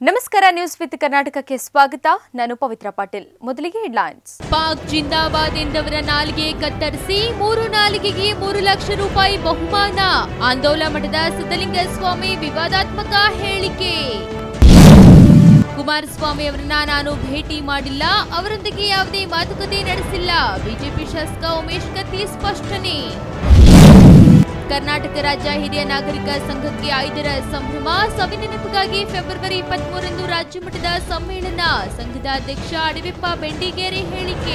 ನಮಸ್ಕಾರ news with ಕರ್ನಾಟಕಕ್ಕೆ ಸ್ವಾಗತ ನಾನು ಪವಿತ್ರ ಪಾಟೀಲ್ ಮೊದಲಿಗೆ ಹೆಡ್ಲೈನ್ಸ್ ಪಾಕ್ ಜಿಂದಾಬಾದ್ ಎಂದವರ ನಾಲಿಗೆ ಕತ್ತರಿಸಿ ಮೂರು ನಾಲಿಗೆಗೆ ಮೂರು ಲಕ್ಷ ರೂಪಾಯಿ ಬಹುಮಾನ ಆಂದೋಲ ಮಠದ ಸಿದ್ದಲಿಂಗ ಸ್ವಾಮಿ ವಿವಾದಾತ್ಮಕ ಹೇಳಿಕೆ ಕುಮಾರಸ್ವಾಮಿ ಅವರನ್ನ ನಾನು ಭೇಟಿ ಮಾಡಿಲ್ಲ ಅವರೊಂದಿಗೆ ಯಾವುದೇ ಮಾತುಕತೆ ನಡೆಸಿಲ್ಲ ಬಿಜೆಪಿ ಶಾಸಕ ಉಮೇಶ್ ಕತ್ತಿ ಸ್ಪಷ್ಟನೆ ಕರ್ನಾಟಕ ರಾಜ್ಯ ಹಿರಿಯ ನಾಗರಿಕ ಸಂಘಕ್ಕೆ ಐದರ ಸಂಭ್ರಮ ಸವಿನೆನಪಿಗಾಗಿ ಫೆಬ್ರವರಿ ಇಪ್ಪತ್ಮೂರರಂದು ರಾಜ್ಯ ಮಟ್ಟದ ಸಮ್ಮೇಳನ ಸಂಘದ ಅಧ್ಯಕ್ಷ ಅಡವೆಪ್ಪ ಬೆಂಡಿಗೇರಿ ಹೇಳಿಕೆ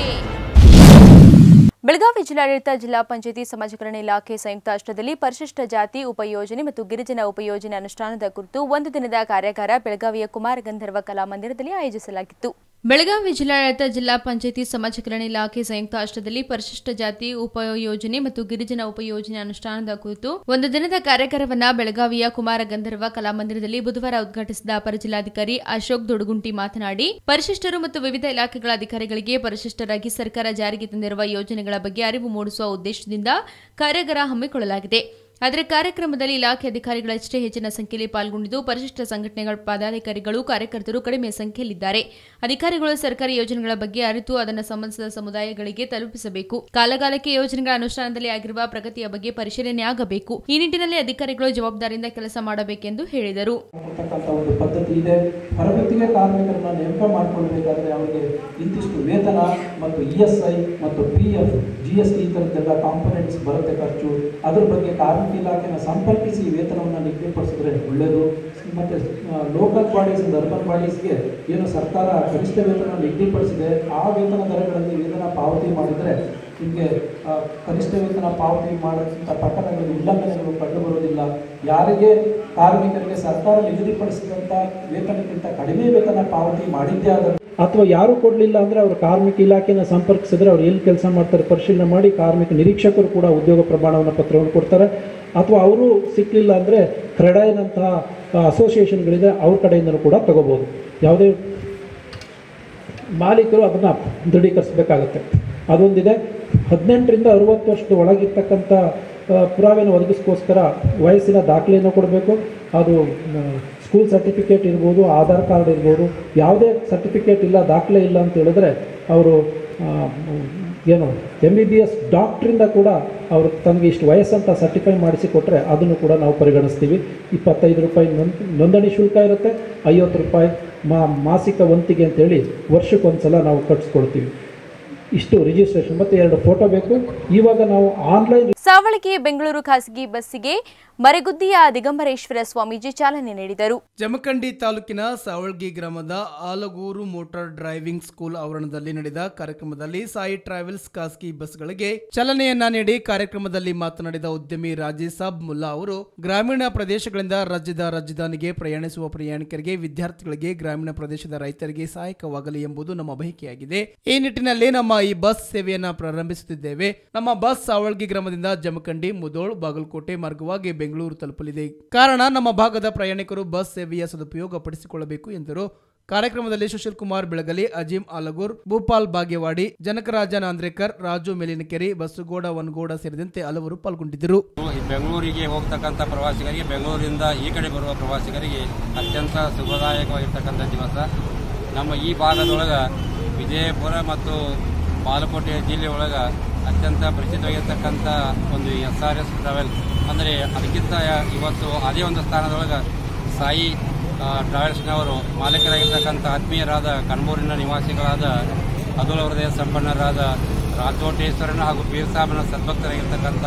ಬೆಳಗಾವಿ ಜಿಲ್ಲಾಡಳಿತ ಜಿಲ್ಲಾ ಪಂಚಾಯತಿ ಸಮಾಜ ಕಲ್ಯಾಣ ಇಲಾಖೆ ಸಂಯುಕ್ತ ಆಶ್ರಯದಲ್ಲಿ ಪರಿಶಿಷ್ಟ ಜಾತಿ ಉಪಯೋಜನೆ ಮತ್ತು ಗಿರಿಜನ ಉಪಯೋಜನೆ ಅನುಷ್ಠಾನದ ಕುರಿತು ಒಂದು ದಿನದ ಕಾರ್ಯಾಗಾರ ಬೆಳಗಾವಿಯ ಕುಮಾರ ಗಂಧರ್ವ ಕಲಾಮಂದಿರದಲ್ಲಿ ಆಯೋಜಿಸಲಾಗಿತ್ತು ಬೆಳಗಾವಿ ಜಿಲ್ಲಾಡಳಿತ ಜಿಲ್ಲಾ ಪಂಚಾಯತಿ ಸಮಾಜ ಕಲ್ಯಾಣ ಇಲಾಖೆ ಸಂಯುಕ್ತ ಆಶ್ರಯದಲ್ಲಿ ಪರಿಶಿಷ್ಟ ಜಾತಿ ಉಪಯೋಜನೆ ಮತ್ತು ಗಿರಿಜನ ಉಪಯೋಜನೆ ಅನುಷ್ಠಾನದ ಕುರಿತು ಒಂದು ದಿನದ ಕಾರ್ಯಾಗಾರವನ್ನ ಬೆಳಗಾವಿಯ ಕುಮಾರ ಗಂಧರ್ವ ಕಲಾಮಂದಿರದಲ್ಲಿ ಬುಧವಾರ ಉದ್ಘಾಟಿಸಿದ ಅಪರ ಜಿಲ್ಲಾಧಿಕಾರಿ ಅಶೋಕ್ ದೊಡಗುಂಟಿ ಮಾತನಾಡಿ ಪರಿಶಿಷ್ಟರು ಮತ್ತು ವಿವಿಧ ಇಲಾಖೆಗಳ ಅಧಿಕಾರಿಗಳಿಗೆ ಪರಿಶಿಷ್ಟರಾಗಿ ಸರ್ಕಾರ ಜಾರಿಗೆ ತಂದಿರುವ ಯೋಜನೆಗಳ ಬಗ್ಗೆ ಅರಿವು ಮೂಡಿಸುವ ಉದ್ದೇಶದಿಂದ ಕಾರ್ಯಾಗಾರ ಹಮ್ಮಿಕೊಳ್ಳಲಾಗಿದೆ ಆದರೆ ಕಾರ್ಯಕ್ರಮದಲ್ಲಿ ಇಲಾಖೆ ಅಧಿಕಾರಿಗಳಷ್ಟೇ ಹೆಚ್ಚಿನ ಸಂಖ್ಯೆಯಲ್ಲಿ ಪಾಲ್ಗೊಂಡಿದ್ದು ಪರಿಶಿಷ್ಟ ಸಂಘಟನೆಗಳ ಪದಾಧಿಕಾರಿಗಳು ಕಾರ್ಯಕರ್ತರು ಕಡಿಮೆ ಸಂಖ್ಯೆಯಲ್ಲಿದ್ದಾರೆ ಅಧಿಕಾರಿಗಳು ಸರ್ಕಾರಿ ಯೋಜನೆಗಳ ಬಗ್ಗೆ ಅರಿತು ಅದನ್ನು ಸಂಬಂಧಿಸಿದ ಸಮುದಾಯಗಳಿಗೆ ತಲುಪಿಸಬೇಕು ಕಾಲಕಾಲಕ್ಕೆ ಯೋಜನೆಗಳ ಅನುಷ್ಠಾನದಲ್ಲಿ ಆಗಿರುವ ಪ್ರಗತಿಯ ಬಗ್ಗೆ ಪರಿಶೀಲನೆ ಆಗಬೇಕು ಈ ನಿಟ್ಟಿನಲ್ಲಿ ಅಧಿಕಾರಿಗಳು ಜವಾಬ್ದಾರಿಯಿಂದ ಕೆಲಸ ಮಾಡಬೇಕೆಂದು ಹೇಳಿದರು ಕೊಡ್ತಕ್ಕಂಥ ಒಂದು ಪದ್ಧತಿ ಇದೆ ಹೊರಗುತ್ತಿಗೆ ಕಾರ್ಮಿಕರನ್ನ ನೇಮಕ ಮಾಡಿಕೊಳ್ಬೇಕಾದ್ರೆ ಅವರಿಗೆ ಇಂತಿಷ್ಟು ವೇತನ ಮತ್ತು ಇ ಎಸ್ ಐ ಮತ್ತು P F G S T ಈ ಥರದ್ದೆಲ್ಲ ಕಾಂಪೊನೆಂಟ್ಸ್ ಬರುತ್ತೆ ಖರ್ಚು ಅದ್ರ ಬಗ್ಗೆ ಕಾರ್ಮಿಕ ಇಲಾಖೆನ ಸಂಪರ್ಕಿಸಿ ವೇತನವನ್ನು ನಿಗದಿಪಡಿಸಿದ್ರೆ ಒಳ್ಳೆಯದು ಮತ್ತು ಲೋಕಲ್ ಬಾಡೀಸ್ ಅರ್ಬನ್ ಬಾಡೀಸ್ಗೆ ಏನು ಸರ್ಕಾರ ಕನಿಷ್ಠ ವೇತನ ನಿಗದಿಪಡಿಸಿದೆ ಆ ವೇತನ ದರಗಳಲ್ಲಿ ವೇತನ ಪಾವತಿ ಮಾಡಿದರೆ ನಿಮಗೆ ಕನಿಷ್ಠ ವೇತನ ಪಾವತಿ ಮಾಡುವಂಥ ಪ್ರಕರಣಗಳಲ್ಲಿ ಉಲ್ಲಂಘನೆಗಳು ಕಂಡುಬರುವುದಿಲ್ಲ ಯಾರಿಗೆ ಕಾರ್ಮಿಕರಿಗೆ ಸರ್ಕಾರ ನಿಗದಿಪಡಿಸಿದಂಥ ವೇತನಕ್ಕಿಂತ ಕಡಿಮೆ ವೇತನ ಪಾವತಿ ಮಾಡಿದ್ದೇ ಆದ ಅಥವಾ ಯಾರು ಕೊಡಲಿಲ್ಲ ಅಂದರೆ ಅವರು ಕಾರ್ಮಿಕ ಇಲಾಖೆನ ಸಂಪರ್ಕಿಸಿದ್ರೆ ಅವ್ರು ಎಲ್ಲಿ ಕೆಲಸ ಮಾಡ್ತಾರೆ ಪರಿಶೀಲನೆ ಮಾಡಿ ಕಾರ್ಮಿಕ ನಿರೀಕ್ಷಕರು ಕೂಡ ಉದ್ಯೋಗ ಪ್ರಮಾಣವನ್ನು ಪತ್ರವನ್ನು ಕೊಡ್ತಾರೆ ಅಥವಾ ಅವರು ಸಿಕ್ಕಲಿಲ್ಲ ಅಂದರೆ ಕ್ರೆಡೈನಂತಹ ಅಸೋಸಿಯೇಷನ್ಗಳಿದೆ ಅವ್ರ ಕಡೆಯಿಂದಲೂ ಕೂಡ ತಗೋಬೋದು ಯಾವುದೇ ಮಾಲೀಕರು ಅದನ್ನು ದೃಢೀಕರಿಸಬೇಕಾಗುತ್ತೆ ಅದೊಂದಿದೆ ಹದಿನೆಂಟರಿಂದ ಅರುವತ್ತು ವರ್ಷದ ಒಳಗಿರ್ತಕ್ಕಂಥ ಆ, ಪುರಾವೆನ ಒದಗಿಸ್ಕೋಸ್ಕರ ವಯಸ್ಸಿನ ದಾಖಲೆಯನ್ನು ಕೊಡಬೇಕು ಅದು ಆ, ಸ್ಕೂಲ್ ಸರ್ಟಿಫಿಕೇಟ್ ಇರ್ಬೋದು ಆಧಾರ್ ಕಾರ್ಡ್ ಇರ್ಬೋದು ಯಾವುದೇ ಸರ್ಟಿಫಿಕೇಟ್ ಇಲ್ಲ ದಾಖಲೆ ಇಲ್ಲ ಅಂತ ಹೇಳಿದ್ರೆ ಅವರು ಆ, ಏನು ಎಮ್ ಬಿ ಬಿ ಎಸ್ ಡಾಕ್ಟ್ರಿಂದ ಕೂಡ ಅವರು ತನಗೆ ಇಷ್ಟು ವಯಸ್ಸಂತ ಸರ್ಟಿಫೈ ಮಾಡಿಸಿ ಕೊಟ್ಟರೆ ಅದನ್ನು ಕೂಡ ನಾವು ಪರಿಗಣಿಸ್ತೀವಿ ಇಪ್ಪತ್ತೈದು ರೂಪಾಯಿ ನೋಂದ್ ನೋಂದಣಿ ಶುಲ್ಕ ಇರುತ್ತೆ ಐವತ್ತು ರೂಪಾಯಿ ಮಾ ಮಾಸಿಕ ವಂತಿಗೆ ಅಂತೇಳಿ ವರ್ಷಕ್ಕೊಂದ್ಸಲ ನಾವು ಕಟ್ಸ್ಕೊಳ್ತೀವಿ ಇಷ್ಟು ರಿಜಿಸ್ಟ್ರೇಷನ್ ಮತ್ತು ಎರಡು ಫೋಟೋ ಬೇಕು ಇವಾಗ ನಾವು ಆನ್ಲೈನ್ ಸಾವಳಗಿ ಬೆಂಗಳೂರು ಖಾಸಗಿ ಬಸ್ಸಿಗೆ ಮರೆಗುದ್ದಿಯ ದಿಗಂಬರೇಶ್ವರ ಸ್ವಾಮೀಜಿ ಚಾಲನೆ ನೀಡಿದರು ಜಮಖಂಡಿ ತಾಲೂಕಿನ ಸಾವಳ್ಗಿ ಗ್ರಾಮದ ಆಲಗೂರು ಮೋಟಾರ್ ಡ್ರೈವಿಂಗ್ ಸ್ಕೂಲ್ ಆವರಣದಲ್ಲಿ ನಡೆದ ಕಾರ್ಯಕ್ರಮದಲ್ಲಿ ಸಾಯಿ ಟ್ರಾವೆಲ್ಸ್ ಖಾಸಗಿ ಬಸ್ಗಳಿಗೆ ಚಾಲನೆಯನ್ನ ನೀಡಿ ಕಾರ್ಯಕ್ರಮದಲ್ಲಿ ಮಾತನಾಡಿದ ಉದ್ಯಮಿ ರಾಜೇಸಾಬ್ ಮುಲ್ಲಾ ಅವರು ಗ್ರಾಮೀಣ ಪ್ರದೇಶಗಳಿಂದ ರಾಜ್ಯದ ರಾಜಧಾನಿಗೆ ಪ್ರಯಾಣಿಸುವ ಪ್ರಯಾಣಿಕರಿಗೆ ವಿದ್ಯಾರ್ಥಿಗಳಿಗೆ ಗ್ರಾಮೀಣ ಪ್ರದೇಶದ ರೈತರಿಗೆ ಸಹಾಯಕವಾಗಲಿ ಎಂಬುದು ನಮ್ಮ ಬಯಕೆಯಾಗಿದೆ ಈ ನಿಟ್ಟಿನಲ್ಲಿ ನಮ್ಮ ಈ ಬಸ್ ಸೇವೆಯನ್ನ ಪ್ರಾರಂಭಿಸುತ್ತಿದ್ದೇವೆ ನಮ್ಮ ಬಸ್ ಸಾವಳ್ಗಿ ಗ್ರಾಮದಿಂದ ಜಮಖಂಡಿ ಮುದೋಳ್ ಬಾಗಲಕೋಟೆ ಮಾರ್ಗವಾಗಿ ಬೆಂಗಳೂರು ತಲುಪಲಿದೆ ಕಾರಣ ನಮ್ಮ ಭಾಗದ ಪ್ರಯಾಣಿಕರು ಬಸ್ ಸೇವೆಯ ಸದುಪಯೋಗ ಪಡಿಸಿಕೊಳ್ಳಬೇಕು ಎಂದರು ಕಾರ್ಯಕ್ರಮದಲ್ಲಿ ಸುಶೀಲ್ ಕುಮಾರ್ ಬೆಳಗಲಿ ಅಜೀಂ ಆಲಗೂರ್ ಭೂಪಾಲ್ ಭಾಗ್ಯವಾಡಿ ಜನಕರಾಜ ನಾಂದ್ರೇಕರ್ ರಾಜು ಮೇಲಿನಕೆರೆ ಬಸ್ಸುಗೌಡ ವನಗೌಡ ಸೇರಿದಂತೆ ಹಲವರು ಪಾಲ್ಗೊಂಡಿದ್ದರು ಈ ಬೆಂಗಳೂರಿಗೆ ಹೋಗ್ತಕ್ಕಂಥ ಪ್ರವಾಸಿಗರಿಗೆ ಬೆಂಗಳೂರಿಂದ ಈ ಕಡೆ ಬರುವ ಪ್ರವಾಸಿಗರಿಗೆ ಅತ್ಯಂತ ಸುಖದಾಯಕವಾಗಿರ್ತಕ್ಕಂಥ ದಿವಸ ನಮ್ಮ ಈ ಭಾಗದೊಳಗೆ ವಿಜಯಪುರ ಮತ್ತು ಬಾಲಕೋಟೆ ಜಿಲ್ಲೆ ಒಳಗೆ ಅತ್ಯಂತ ಪ್ರಸಿದ್ಧವಾಗಿರ್ತಕ್ಕಂಥ ಒಂದು ಎಸ್ ಆರ್ ಎಸ್ ಟ್ರಾವೆಲ್ ಅಂದರೆ ಅದಕ್ಕಿಂತ ಇವತ್ತು ಅದೇ ಒಂದು ಸ್ಥಾನದೊಳಗೆ ಸಾಯಿ ಆ, ಟ್ರಾವೆಲ್ಸ್ನವರು ಮಾಲೀಕರಾಗಿರ್ತಕ್ಕಂಥ ಆತ್ಮೀಯರಾದ ಕಣ್ಮೂರಿನ ನಿವಾಸಿಗಳಾದ ಅದುಲ ಹೃದಯ ಸಂಪನ್ನರಾದ ರಾಜೋಟೇಶ್ವರನ ಹಾಗೂ ಬೀರ್ಸಾಬನ ಸದ್ಭಕ್ತರಾಗಿರ್ತಕ್ಕಂಥ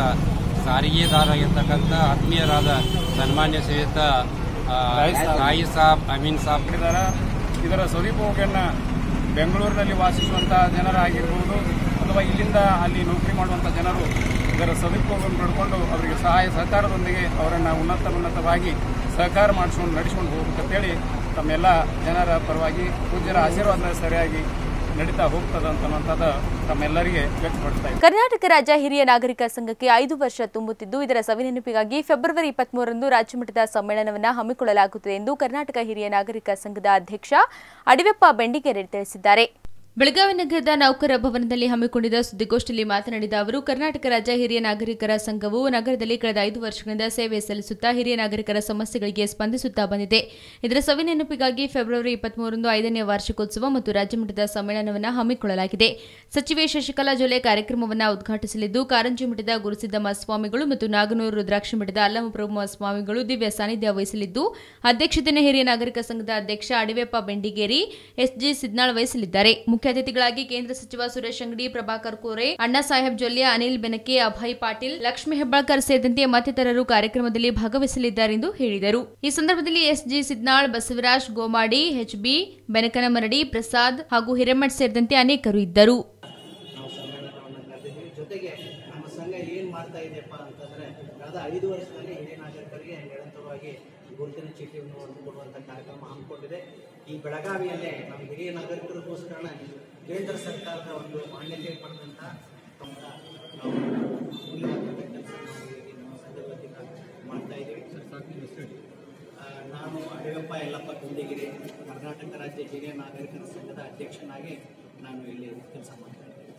ಸಾರಿಗೆದಾರರಾಗಿರ್ತಕ್ಕಂಥ ಆತ್ಮೀಯರಾದ ಸನ್ಮಾನ್ಯ ಶ್ರೀಯುತ ಆ, ಸಾಯಿ ಸಾಬ್ ಅಮೀನ್ ಸಾಬ್ ಇದರ ಇದರ ಸದುಪಯೋಗವನ್ನು ಬೆಂಗಳೂರಿನಲ್ಲಿ ವಾಸಿಸುವಂತಹ ಜನರಾಗಿರ್ಬೋದು ಅಥವಾ ಇಲ್ಲಿಂದ ಅಲ್ಲಿ ನೌಕರಿ ಮಾಡುವಂಥ ಜನರು ಇದರ ಸದುಪಯೋಗವನ್ನು ಪಡ್ಕೊಂಡು ಅವರಿಗೆ ಸಹಾಯ ಸಹಕಾರದೊಂದಿಗೆ ಅವರನ್ನು ಉನ್ನತ ಉನ್ನತವಾಗಿ ಸಹಕಾರ ಮಾಡಿಸ್ಕೊಂಡು ನಡೆಸ್ಕೊಂಡು ಹೋಗ್ಬೇಕಂತೇಳಿ ತಮ್ಮೆಲ್ಲ ಜನರ ಪರವಾಗಿ ಪೂಜ್ಯರ ಆಶೀರ್ವಾದ ಸರಿಯಾಗಿ ನಡೀತಾ ಹೋಗ್ತದೆ ಅಂತನ್ನುವಂಥದ್ದು ತಮ್ಮೆಲ್ಲರಿಗೆ ವ್ಯಕ್ತಪಡಿಸ್ತಾ ಇದ್ದೀನಿ. ಕರ್ನಾಟಕ ರಾಜ್ಯ ಹಿರಿಯ ನಾಗರಿಕ ಸಂಘಕ್ಕೆ ಐದು ವರ್ಷ ತುಂಬುತ್ತಿದ್ದು ಇದರ ಸವಿನೆನಪಿಗಾಗಿ ಫೆಬ್ರವರಿ ಇಪ್ಪತ್ಮೂರರಂದು ರಾಜ್ಯಮಟ್ಟದ ಸಮ್ಮೇಳನವನ್ನು ಹಮ್ಮಿಕೊಳ್ಳಲಾಗುತ್ತದೆ ಎಂದು ಕರ್ನಾಟಕ ಹಿರಿಯ ನಾಗರಿಕ ಸಂಘದ ಅಧ್ಯಕ್ಷ ಅಡಿವೆಪ್ಪ ಬೆಂಡಿಗೆರೆ ತಿಳಿಸಿದ್ದಾರೆ ಬೆಳಗಾವಿ ನಗರದ ನೌಕರ ಭವನದಲ್ಲಿ ಹಮ್ಮಿಕೊಂಡಿದ್ದ ಸುದ್ದಿಗೋಷ್ಠಿಯಲ್ಲಿ ಮಾತನಾಡಿದ ಅವರು ಕರ್ನಾಟಕ ರಾಜ್ಯ ಹಿರಿಯ ನಾಗರಿಕರ ಸಂಘವು ನಗರದಲ್ಲಿ ಕಳೆದ ಐದು ವರ್ಷಗಳಿಂದ ಸೇವೆ ಸಲ್ಲಿಸುತ್ತಾ ಹಿರಿಯ ನಾಗರಿಕರ ಸಮಸ್ಯೆಗಳಿಗೆ ಸ್ಪಂದಿಸುತ್ತಾ ಬಂದಿದೆ ಇದರ ಸವಿನೆನಪಿಗಾಗಿ ಫೆಬ್ರವರಿ ಇಪ್ಪತ್ಮೂರರಂದು ಐದನೇ ವಾರ್ಷಿಕೋತ್ಸವ ಮತ್ತು ರಾಜ್ಯಮಟ್ಟದ ಸಮ್ಮೇಳನವನ್ನು ಹಮ್ಮಿಕೊಳ್ಳಲಾಗಿದೆ ಸಚಿವೆ ಶಶಿಕಲಾ ಜೊಲೆ ಕಾರ್ಯಕ್ರಮವನ್ನು ಉದ್ಘಾಟಿಸಲಿದ್ದು ಕಾರಂಜಿ ಮಠದ ಗುರುಸಿದ್ದಮ್ಮ ಸ್ವಾಮಿಗಳು ಮತ್ತು ನಾಗನೂರು ರುದ್ರಾಕ್ಷಿ ಮಠದ ಅಲ್ಲಮಪ್ರಭು ಸ್ವಾಮಿಗಳು ದಿವ್ಯ ಸಾನ್ನಿಧ್ಯ ವಹಿಸಲಿದ್ದು ಅಧ್ಯಕ್ಷತೆಯನ್ನು ಹಿರಿಯ ನಾಗರಿಕ ಸಂಘದ ಅಧ್ಯಕ್ಷ ಅಡಿವೆಪ್ಪ ಬೆಂಡಿಗೇರಿ ಎಸ್ಜಿ ಸಿದ್ನಾಳ್ ವಹಿಸಲಿದ್ದಾರೆ ಮುಖ್ಯ ಅತಿಥಿಗಳಾಗಿ ಕೇಂದ್ರ ಸಚಿವ ಸುರೇಶ್ ಅಂಗಡಿ ಪ್ರಭಾಕರ್ ಕೋರೆ ಅಣ್ಣಾ ಸಾಹೇಬ್ ಜೊಲ್ಲೆ ಅನಿಲ್ ಬೆನಕೆ ಅಭಯ್ ಪಾಟೀಲ್ ಲಕ್ಷ್ಮೀ ಹೆಬ್ಬಾಳ್ಕರ್ ಸೇರಿದಂತೆ ಮತ್ತಿತರರು ಕಾರ್ಯಕ್ರಮದಲ್ಲಿ ಭಾಗವಹಿಸಲಿದ್ದಾರೆ ಎಂದು ಹೇಳಿದರು ಈ ಸಂದರ್ಭದಲ್ಲಿ ಎಸ್ಜಿ ಸಿದ್ನಾಳ್ ಬಸವರಾಜ್ ಗೋಮಾಡಿ ಎಚ್ಬಿ ಬೆನಕನಮರಡಿ ಪ್ರಸಾದ್ ಹಾಗೂ ಹಿರೇಮಠ್ ಸೇರಿದಂತೆ ಅನೇಕರು ಇದ್ದರು ನಾವು ಸಮ್ಮೇಳನವನ್ನು ಕರೆದಿದ್ವಿ ಜೊತೆಗೆ ನಮ್ಮ ಸಂಘ ಏನು ಮಾಡ್ತಾ ಇದೆಯಪ್ಪ ಅಂತಂದರೆ ಕಳೆದ ಐದು ವರ್ಷದಲ್ಲಿ ಹಿರಿಯ ನಾಗರಿಕರಿಗೆ ನಿರಂತರವಾಗಿ ಗುರುತಿನ ಚೀಟಿಯನ್ನು ಕೊಡುವಂಥ ಕಾರ್ಯಕ್ರಮ ಹಮ್ಮಿಕೊಂಡಿದೆ ಈ ಬೆಳಗಾವಿಯಲ್ಲೇ ನಮ್ಮ ಹಿರಿಯ ನಾಗರಿಕರಿಗೋಸ್ಕರ ಕೇಂದ್ರ ಸರ್ಕಾರದ ಒಂದು ಮಾನ್ಯತೆ ಪಡೆದಂಥ ನಮ್ಮ ನಾವು ಮೂಲಭೂತ ಕೆಲಸ ನಾವು ನಮ್ಮ ಸಂಘದ ವತಿಯಿಂದ ಮಾಡ್ತಾ ಇದ್ದೀವಿ ಆ, ನಾನು ಅಡಿಯಪ್ಪ ಯಲ್ಲಪ್ಪ ಗುಂಡಿಗಿರಿ ಕರ್ನಾಟಕ ರಾಜ್ಯ ಹಿರಿಯ ನಾಗರಿಕರ ಸಂಘದ ಅಧ್ಯಕ್ಷನಾಗಿ ನಾನು ಇಲ್ಲಿ ಕೆಲಸ ಮಾಡ್ತಾ ಇದ್ದೀನಿ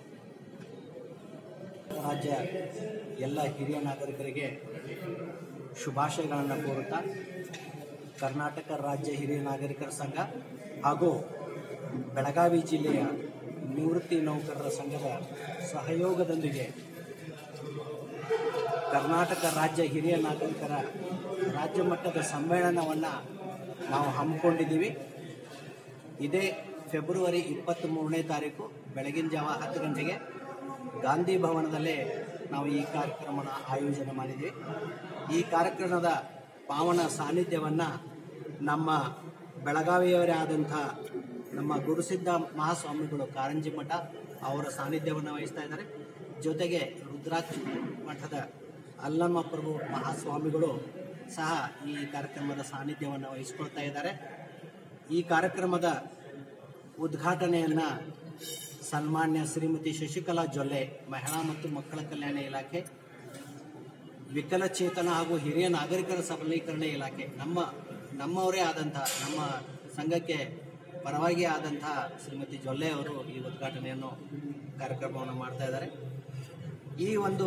ರಾಜ್ಯ ಎಲ್ಲ ಹಿರಿಯ ನಾಗರಿಕರಿಗೆ ಶುಭಾಶಯಗಳನ್ನು ಕೋರುತ್ತಾ ಕರ್ನಾಟಕ ರಾಜ್ಯ ಹಿರಿಯ ನಾಗರಿಕರ ಸಂಘ ಹಾಗೂ ಬೆಳಗಾವಿ ಜಿಲ್ಲೆಯ ನಿವೃತ್ತಿ ನೌಕರರ ಸಂಘದ ಸಹಯೋಗದೊಂದಿಗೆ ಕರ್ನಾಟಕ ರಾಜ್ಯ ಹಿರಿಯ ನಾಗರಿಕರ ರಾಜ್ಯ ಮಟ್ಟದ ಸಮ್ಮೇಳನವನ್ನು ನಾವು ಹಮ್ಮಿಕೊಂಡಿದ್ದೀವಿ ಇದೇ ಫೆಬ್ರವರಿ ಇಪ್ಪತ್ತ್ ಮೂರನೇ ತಾರೀಕು ಬೆಳಗಿನ ಜಾವ ಹತ್ತು ಗಂಟೆಗೆ ಗಾಂಧಿ ಭವನದಲ್ಲೇ ನಾವು ಈ ಕಾರ್ಯಕ್ರಮನ ಆಯೋಜನೆ ಮಾಡಿದ್ದೀವಿ ಈ ಕಾರ್ಯಕ್ರಮದ ಪಾವನ ಸಾನ್ನಿಧ್ಯವನ್ನು ನಮ್ಮ ಬೆಳಗಾವಿಯವರೇ ಆದಂಥ ನಮ್ಮ ಗುರುಸಿದ್ಧ ಮಹಾಸ್ವಾಮಿಗಳು ಕಾರಂಜಿ ಮಠ ಅವರ ಸಾನ್ನಿಧ್ಯವನ್ನು ವಹಿಸ್ತಾ ಇದ್ದಾರೆ ಜೊತೆಗೆ ರುದ್ರಾಕ್ಷ ಮಠದ ಅಲ್ಲಮ್ಮ ಪ್ರಭು ಮಹಾಸ್ವಾಮಿಗಳು ಸಹ ಈ ಕಾರ್ಯಕ್ರಮದ ಸಾನ್ನಿಧ್ಯವನ್ನು ವಹಿಸ್ಕೊಳ್ತಾ ಇದ್ದಾರೆ ಈ ಕಾರ್ಯಕ್ರಮದ ಉದ್ಘಾಟನೆಯನ್ನು ಸನ್ಮಾನ್ಯ ಶ್ರೀಮತಿ ಶಶಿಕಲಾ ಜೊಲ್ಲೆ ಮಹಿಳಾ ಮತ್ತು ಮಕ್ಕಳ ಕಲ್ಯಾಣ ಇಲಾಖೆ ವಿಕಲಚೇತನ ಹಾಗೂ ಹಿರಿಯ ನಾಗರಿಕರ ಸಬಲೀಕರಣ ಇಲಾಖೆ ನಮ್ಮ ನಮ್ಮವರೇ ಆದಂಥ ನಮ್ಮ ಸಂಘಕ್ಕೆ ಪರವಾಗಿ ಆದಂಥ ಶ್ರೀಮತಿ ಜೊಲ್ಲೆ ಅವರು ಈ ಉದ್ಘಾಟನೆಯನ್ನು ಕಾರ್ಯಕ್ರಮವನ್ನು ಮಾಡ್ತಾ ಇದ್ದಾರೆ ಈ ಒಂದು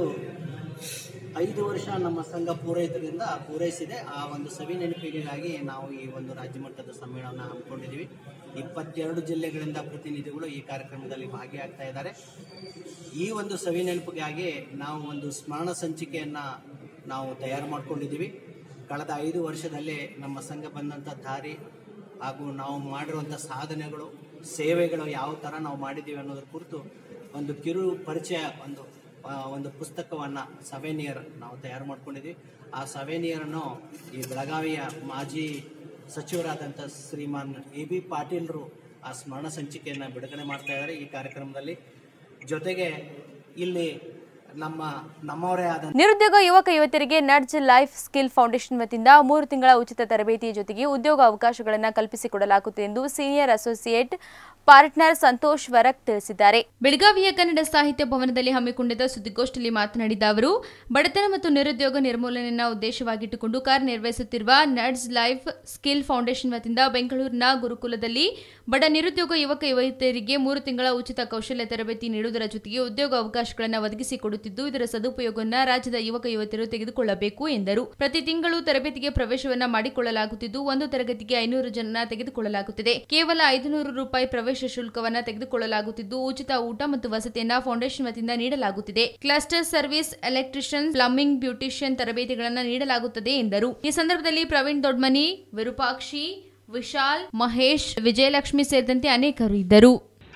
ಐದು ವರ್ಷ ನಮ್ಮ ಸಂಘ ಪೂರೈತರಿಂದ ಪೂರೈಸಿದೆ ಆ ಒಂದು ಸವಿ ನೆನಪಿಗಾಗಿ ನಾವು ಈ ಒಂದು ರಾಜ್ಯ ಮಟ್ಟದ ಸಮ್ಮೇಳನ ಹಮ್ಮಿಕೊಂಡಿದ್ದೀವಿ ಇಪ್ಪತ್ತೆರಡು ಜಿಲ್ಲೆಗಳಿಂದ ಪ್ರತಿನಿಧಿಗಳು ಈ ಕಾರ್ಯಕ್ರಮದಲ್ಲಿ ಭಾಗಿಯಾಗ್ತಾ ಇದ್ದಾರೆ ಈ ಒಂದು ಸವಿ ನೆನಪಿಗಾಗಿ ನಾವು ಒಂದು ಸ್ಮರಣ ಸಂಚಿಕೆಯನ್ನು ನಾವು ತಯಾರು ಮಾಡ್ಕೊಂಡಿದ್ದೀವಿ ಕಳೆದ ಐದು ವರ್ಷದಲ್ಲಿ ನಮ್ಮ ಸಂಘ ಬಂದಂಥ ದಾರಿ ಹಾಗೂ ನಾವು ಮಾಡಿರುವಂಥ ಸಾಧನೆಗಳು ಸೇವೆಗಳು ಯಾವ ಥರ ನಾವು ಮಾಡಿದ್ದೀವಿ ಅನ್ನೋದ್ರ ಕುರಿತು ಒಂದು ಕಿರು ಪರಿಚಯ ಒಂದು ಆ, ಒಂದು ಪುಸ್ತಕವನ್ನು ಸವೆನಿಯರ್ ನಾವು ತಯಾರು ಮಾಡ್ಕೊಂಡಿದ್ದೀವಿ ಆ ಸವೆನಿಯರನ್ನು ಈ ಬೆಳಗಾವಿಯ ಮಾಜಿ ಸಚಿವರಾದಂಥ ಶ್ರೀಮಾನ್ ಎ ಬಿ ಪಾಟೀಲ್ರು ಆ ಸ್ಮರಣ ಸಂಚಿಕೆಯನ್ನು ಬಿಡುಗಡೆ ಮಾಡ್ತಾ ಇದ್ದಾರೆ ಈ ಕಾರ್ಯಕ್ರಮದಲ್ಲಿ ಜೊತೆಗೆ ಇಲ್ಲಿ ನಮ್ಮ ನಮ್ಮವರೇ ಆದ ನಿರುದ್ಯೋಗ ಯುವಕ ಯುವತಿಯರಿಗೆ ನಡ್ಜ್ ಲೈಫ್ ಸ್ಕಿಲ್ ಫೌಂಡೇಶನ್ ವತಿಯಿಂದ ಮೂರು ತಿಂಗಳ ಉಚಿತ ತರಬೇತಿ ಜೊತೆಗೆ ಉದ್ಯೋಗ ಅವಕಾಶಗಳನ್ನು ಕಲ್ಪಿಸಿಕೊಡಲಾಗುತ್ತದೆ ಎಂದು senior associate partner Santosh Varak ತಿಳಿಸಿದ್ದಾರೆ ಬೆಳಗಾವಿಯ ಕನ್ನಡ ಸಾಹಿತ್ಯ ಭವನದಲ್ಲಿ ಹಮ್ಮಿಕೊಂಡಿದ್ದ ಸುದ್ದಿಗೋಷ್ಠಿಯಲ್ಲಿ ಮಾತನಾಡಿದ ಅವರು ಬಡತನ ಮತ್ತು ನಿರುದ್ಯೋಗ ನಿರ್ಮೂಲನೆಯನ್ನು ಉದ್ದೇಶವಾಗಿಟ್ಟುಕೊಂಡು ಕಾರ್ಯನಿರ್ವಹಿಸುತ್ತಿರುವ ನಡ್ಸ್ ಲೈಫ್ ಸ್ಕಿಲ್ ಫೌಂಡೇಶನ್ ವತಿಯಿಂದ ಬೆಂಗಳೂರಿನ ಗುರುಕುಲದಲ್ಲಿ ಬಡ ನಿರುದ್ಯೋಗ ಯುವಕ ಯುವತಿಯರಿಗೆ ಮೂರು ತಿಂಗಳ ಉಚಿತ ಕೌಶಲ್ಯ ತರಬೇತಿ ನೀಡುವುದರ ಜೊತೆಗೆ ಉದ್ಯೋಗ ಅವಕಾಶಗಳನ್ನು ಒದಗಿಸಿಕೊಡುತ್ತಿದ್ದು ಇದರ ಸದುಪಯೋಗವನ್ನು ರಾಜ್ಯದ ಯುವಕ ಯುವತಿಯರು ತೆಗೆದುಕೊಳ್ಳಬೇಕು ಎಂದರು ಪ್ರತಿ ತಿಂಗಳು ತರಬೇತಿಗೆ ಪ್ರವೇಶವನ್ನ ಮಾಡಿಕೊಳ್ಳಲಾಗುತ್ತಿದ್ದು ಒಂದು ತರಗತಿಗೆ ಐನೂರು ಜನ ತೆಗೆದುಕೊಳ್ಳಲಾಗುತ್ತಿದೆ ಕೇವಲ ಐದುನೂರು ರೂಪಾಯಿ ಪ್ರವೇಶ ಶುಲ್ಕವನ್ನ ತೆಗೆದುಕೊಳ್ಳಲಾಗುತ್ತಿದ್ದು ಉಚಿತ ಊಟ ಮತ್ತು ವಸತಿಯನ್ನ ಫೌಂಡೇಶನ್ ವತಿಯಿಂದ ನೀಡಲಾಗುತ್ತಿದೆ cluster service electrician plumbing beautician ತರಬೇತಿಗಳನ್ನು ನೀಡಲಾಗುತ್ತದೆ ಎಂದರು ಈ ಸಂದರ್ಭದಲ್ಲಿ ಪ್ರವೀಣ್ ದೊಡ್ಮನಿ ವಿರೂಪಾಕ್ಷಿ ವಿಶಾಲ್ ಮಹೇಶ್ ವಿಜಯಲಕ್ಷ್ಮಿ ಸೇರಿದಂತೆ ಅನೇಕರು ಇದ್ದರು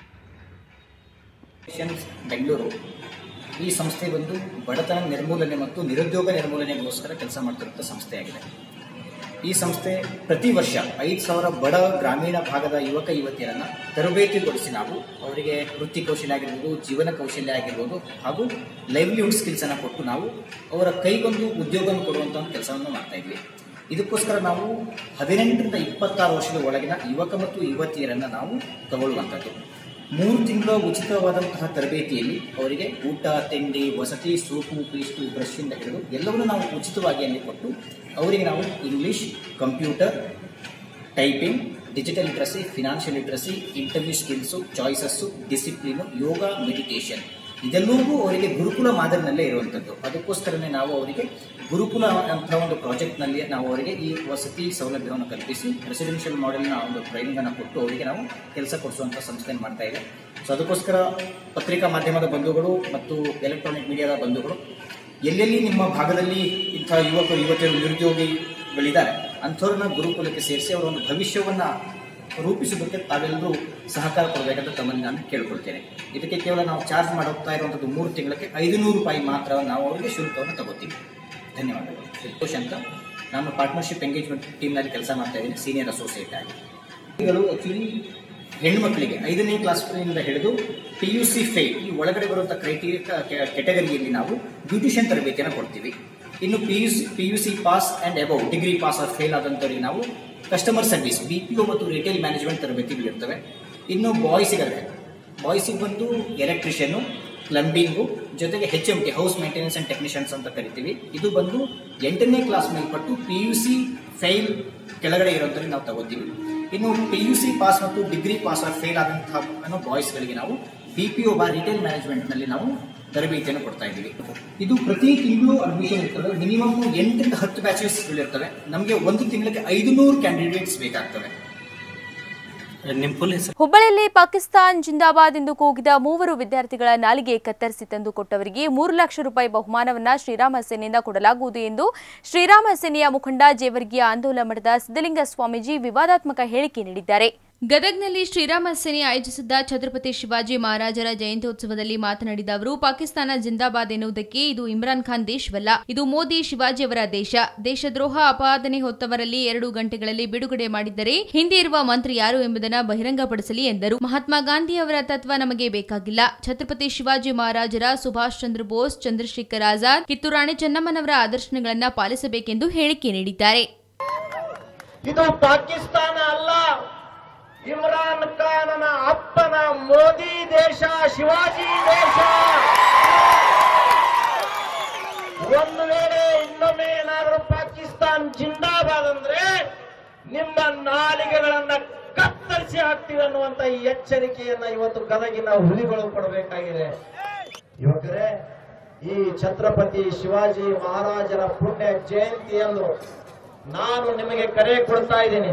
ಮಿಷನ್ಸ್ ಬೆಂಗಳೂರು ಈ ಸಂಸ್ಥೆ ಬಂದು ಬಡತನ ನಿರ್ಮೂಲನೆ ಮತ್ತು ನಿರುದ್ಯೋಗ ನಿರ್ಮೂಲನೆಗೋಸ್ಕರ ಕೆಲಸ ಮಾಡ್ತಿರುವಂಥ ಸಂಸ್ಥೆಯಾಗಿದೆ ಈ ಸಂಸ್ಥೆ ಪ್ರತಿ ವರ್ಷ ಐದು ಸಾವಿರ ಬಡ ಗ್ರಾಮೀಣ ಭಾಗದ ಯುವಕ ಯುವತಿಯರನ್ನು ತರಬೇತಿಗೊಳಿಸಿ ನಾವು ಅವರಿಗೆ ವೃತ್ತಿ ಕೌಶಲ್ಯ ಆಗಿರ್ಬೋದು ಜೀವನ ಕೌಶಲ್ಯ ಆಗಿರ್ಬೋದು ಹಾಗೂ ಲೈವ್ಲಿಹುಡ್ ಸ್ಕಿಲ್ಸನ್ನು ಕೊಟ್ಟು ನಾವು ಅವರ ಕೈಗೊಂದು ಉದ್ಯೋಗವನ್ನು ಕೊಡುವಂಥ ಒಂದು ಕೆಲಸವನ್ನು ಮಾಡ್ತಾ ಇದ್ವಿ ಇದಕ್ಕೋಸ್ಕರ ನಾವು ಹದಿನೆಂಟರಿಂದ ಇಪ್ಪತ್ತಾರು ವರ್ಷದ ಒಳಗಿನ ಯುವಕ ಮತ್ತು ಯುವತಿಯರನ್ನು ನಾವು ತಗೊಳ್ಳುವಂಥದ್ದು ಮೂರು ತಿಂಗಳ ಉಚಿತವಾದಂತಹ ತರಬೇತಿಯಲ್ಲಿ ಅವರಿಗೆ ಊಟ ತಿಂಡಿ ವಸತಿ ಸೋಪು ಪೇಸ್ಟು ಬ್ರಷಿಂದ ಹಿಡಿದು ಎಲ್ಲವನ್ನೂ ನಾವು ಉಚಿತವಾಗಿ ಅಲ್ಲಿ ಕೊಟ್ಟು ಅವರಿಗೆ ನಾವು English computer typing digital literacy financial literacy interview skills choices discipline yoga meditation ಇದೆಲ್ಲವೂ ಅವರಿಗೆ ಗುರುಕುಲ ಮಾದರಿನಲ್ಲೇ ಇರುವಂಥದ್ದು ಅದಕ್ಕೋಸ್ಕರನೇ ನಾವು ಅವರಿಗೆ ಗುರುಕುಲ ಅಂತ ಒಂದು ಪ್ರಾಜೆಕ್ಟ್ನಲ್ಲಿ ನಾವು ಅವರಿಗೆ ಈ ವಸತಿ ಸೌಲಭ್ಯವನ್ನು ಕಲ್ಪಿಸಿ ರೆಸಿಡೆನ್ಷಿಯಲ್ ಮಾಡೆಲ್ನ ಒಂದು ಟ್ರೈನಿಂಗ್ ಅನ್ನು ಕೊಟ್ಟು ಅವರಿಗೆ ನಾವು ಕೆಲಸ ಕೊಡಿಸುವಂಥ ಸಂಸ್ಥೆಯನ್ನು ಮಾಡ್ತಾ ಇದೆ ಸೊ ಅದಕ್ಕೋಸ್ಕರ ಪತ್ರಿಕಾ ಮಾಧ್ಯಮದ ಬಂಧುಗಳು ಮತ್ತು ಎಲೆಕ್ಟ್ರಾನಿಕ್ ಮೀಡಿಯಾದ ಬಂಧುಗಳು ಎಲ್ಲೆಲ್ಲಿ ನಿಮ್ಮ ಭಾಗದಲ್ಲಿ ಇಂಥ ಯುವಕರು ಯುವತಿಯರು ನಿರುದ್ಯೋಗಿಗಳಿದ್ದಾರೆ ಅಂಥವ್ರನ್ನ ಗುರುಕುಲಕ್ಕೆ ಸೇರಿಸಿ ಅವರ ಒಂದು ಭವಿಷ್ಯವನ್ನ ರೂಪಿಸೋದಕ್ಕೆ ತಾವೆಲ್ಲರೂ ಸಹಕಾರ ಕೊಡಬೇಕಂತ ತಮ್ಮಲ್ಲಿ ನಾನು ಕೇಳ್ಕೊಳ್ತೇನೆ ಇದಕ್ಕೆ ಕೇವಲ ನಾವು ಚಾರ್ಜ್ ಮಾಡೋಗ್ತಾ ಇರುವಂಥದ್ದು ಮೂರು ತಿಂಗಳಿಗೆ ಐದುನೂರು ರೂಪಾಯಿ ಮಾತ್ರ ನಾವು ಅವರಿಗೆ ಶುಲ್ಕವನ್ನು ತಗೋತೀವಿ ಧನ್ಯವಾದಗಳು ಸಂತೋಷ್ ಅಂತ ನಾನು ಪಾರ್ಟ್ನರ್ಶಿಪ್ ಎಂಗೇಜ್ಮೆಂಟ್ ಟೀಮ್ನಲ್ಲಿ ಕೆಲಸ ಮಾಡ್ತಾ ಇದ್ದೀನಿ ಸೀನಿಯರ್ ಅಸೋಸಿಯೇಟ್ ಆಗಿ ಇವುಗಳು ಆಕ್ಚುಲಿ ಹೆಣ್ಮಕ್ಳಿಗೆ ಐದನೇ ಕ್ಲಾಸ್ನಿಂದ ಹಿಡಿದು ಪಿ ಯು ಸಿ ಫೇ ಈ ಒಳಗಡೆ ಬರುವಂಥ ಕ್ರೈಟೀರಿಯಾ ಕೆಟಗರಿಯಲ್ಲಿ ನಾವು ಬ್ಯೂಟಿಷಿಯನ್ ತರಬೇತಿಯನ್ನು ಕೊಡ್ತೀವಿ ಇನ್ನು P U C P U C pass and above degree pass or fail ಆದಂಥವ್ರಿಗೆ ನಾವು customer service B P O ಮತ್ತು ರಿಟೇಲ್ ಮ್ಯಾನೇಜ್ಮೆಂಟ್ ತರಬೇತಿಗಳಿರ್ತವೆ ಇನ್ನು ಬಾಯ್ಸಿಗೆ ಬಾಯ್ಸಿಗೆ ಬಂದು ಎಲೆಕ್ಟ್ರಿಷಿಯನು ಪ್ಲಂಬಿಂಗು ಜೊತೆಗೆ H M T house maintenance and technicians ಅಂತ ಕರಿತೀವಿ ಇದು ಬಂದು ಎಂಟನೇ ಕ್ಲಾಸ್ ಮೇಲ್ಪಟ್ಟು ಪಿ ಯು ಸಿ ಫೈಲ್ ಕೆಳಗಡೆ ಇರೋದ್ರಲ್ಲಿ ನಾವು ತಗೋತೀವಿ ಇನ್ನು ಪಿ ಯು ಸಿ ಪಾಸ್ ಮತ್ತು ಡಿಗ್ರಿ ಪಾಸ್ ಆರ್ ಫೇಲ್ ಆದಂತಹ ಅನ್ನೋ ಬಾಯ್ಸ್ಗಳಿಗೆ ನಾವು ಬಿ ಪಿ ಒ ಬಾ ರಿಟೇಲ್ ಮ್ಯಾನೇಜ್ಮೆಂಟ್ನಲ್ಲಿ ನಾವು ತರಬೇತಿಯನ್ನು ಕೊಡ್ತಾ ಇದ್ದೀವಿ ಇದು ಪ್ರತಿ ತಿಂಗಳು ಅಡ್ಮಿಷನ್ ಇರ್ತದೆ ಮಿನಿಮಮ್ ಎಂಟರಿಂದ ಹತ್ತು ಬ್ಯಾಚಸ್ಗಳಿರ್ತವೆ ನಮಗೆ ಒಂದು ತಿಂಗಳಿಗೆ ಐದುನೂರು ಕ್ಯಾಂಡಿಡೇಟ್ಸ್ ಬೇಕಾಗ್ತವೆ ನಿಮ್ಮ ಫುಲ್ ಹೆಸರು ಹುಬ್ಬಳ್ಳಿಯಲ್ಲಿ ಪಾಕಿಸ್ತಾನ್ ಜಿಂದಾಬಾದ್ ಎಂದು ಕೂಗಿದ ಮೂವರು ವಿದ್ಯಾರ್ಥಿಗಳ ನಾಲಿಗೆ ಕತ್ತರಿಸಿ ತಂದು ಕೊಟ್ಟವರಿಗೆ ಮೂರು ಲಕ್ಷ ರೂಪಾಯಿ ಬಹುಮಾನವನ್ನ ಶ್ರೀರಾಮ ಸೇನೆಯಿಂದ ಕೊಡಲಾಗುವುದು ಎಂದು ಶ್ರೀರಾಮ ಸೇನೆಯ ಮುಖಂಡ ಜೇವರ್ಗಿಯ ಆಂದೋಲನ ಮಠದ ಸಿದ್ದಲಿಂಗ ಸ್ವಾಮೀಜಿ ವಿವಾದಾತ್ಮಕ ಹೇಳಿಕೆ ನೀಡಿದ್ದಾರೆ ಗದಗ್ನಲ್ಲಿ ಶ್ರೀರಾಮ ಸೇನೆ ಆಯೋಜಿಸಿದ್ದ ಛತ್ರಪತಿ ಶಿವಾಜಿ ಮಹಾರಾಜರ ಜಯಂತ್ಯೋತ್ಸವದಲ್ಲಿ ಮಾತನಾಡಿದ ಅವರು ಪಾಕಿಸ್ತಾನ ಜಿಂದಾಬಾದ್ ಎನ್ನುವುದಕ್ಕೆ ಇದು ಇಮ್ರಾನ್ ಖಾನ್ ದೇಶವಲ್ಲ ಇದು ಮೋದಿ ಶಿವಾಜಿ ಅವರ ದೇಶ ದೇಶದ್ರೋಹ ಅಪಾದನೆ ಹೊತ್ತವರಲ್ಲಿ ಎರಡು ಗಂಟೆಗಳಲ್ಲಿ ಬಿಡುಗಡೆ ಮಾಡಿದ್ದರೆ ಹಿಂದೆ ಇರುವ ಮಂತ್ರಿ ಯಾರು ಎಂಬುದನ್ನು ಬಹಿರಂಗಪಡಿಸಲಿ ಎಂದರು ಮಹಾತ್ಮ ಗಾಂಧಿ ಅವರ ತತ್ವ ನಮಗೆ ಬೇಕಾಗಿಲ್ಲ ಛತ್ರಪತಿ ಶಿವಾಜಿ ಮಹಾರಾಜರ ಸುಭಾಷ್ ಚಂದ್ರ ಬೋಸ್ ಚಂದ್ರಶೇಖರ್ ಆಜಾದ್ ಕಿತ್ತೂರಾಣಿ ಚೆನ್ನಮ್ಮನವರ ಆದರ್ಶಗಳನ್ನ ಪಾಲಿಸಬೇಕೆಂದು ಹೇಳಿಕೆ ನೀಡಿದ್ದಾರೆ ಇದು ಪಾಕಿಸ್ತಾನ ಅಲ್ಲ ಇಮ್ರಾನ್ ಖಾನನ ಅಪ್ಪನ ಮೋದಿ ದೇಶ ಶಿವಾಜಿ ದೇಶ ಒಂದು ವೇಳೆ ಇನ್ನೊಮ್ಮೆ ಏನಾದರೂ ಪಾಕಿಸ್ತಾನ್ ಜಿಂದಾಬಾದ್ ಅಂದ್ರೆ ನಿಮ್ಮ ನಾಲಿಗೆಗಳನ್ನ ಕತ್ತರಿಸಿ ಹಾಕ್ತೀವಿ ಅನ್ನುವಂತ ಈ ಎಚ್ಚರಿಕೆಯನ್ನ ಇವತ್ತು ಗದಗಿನ ಹುಲಿಗಳು ಕೊಡಬೇಕಾಗಿದೆ ಯುವಕರೇ ಈ ಛತ್ರಪತಿ ಶಿವಾಜಿ ಮಹಾರಾಜರ ಪುಣ್ಯ ಜಯಂತಿಯಂದು ನಾನು ನಿಮಗೆ ಕರೆ ಕೊಡ್ತಾ ಇದ್ದೀನಿ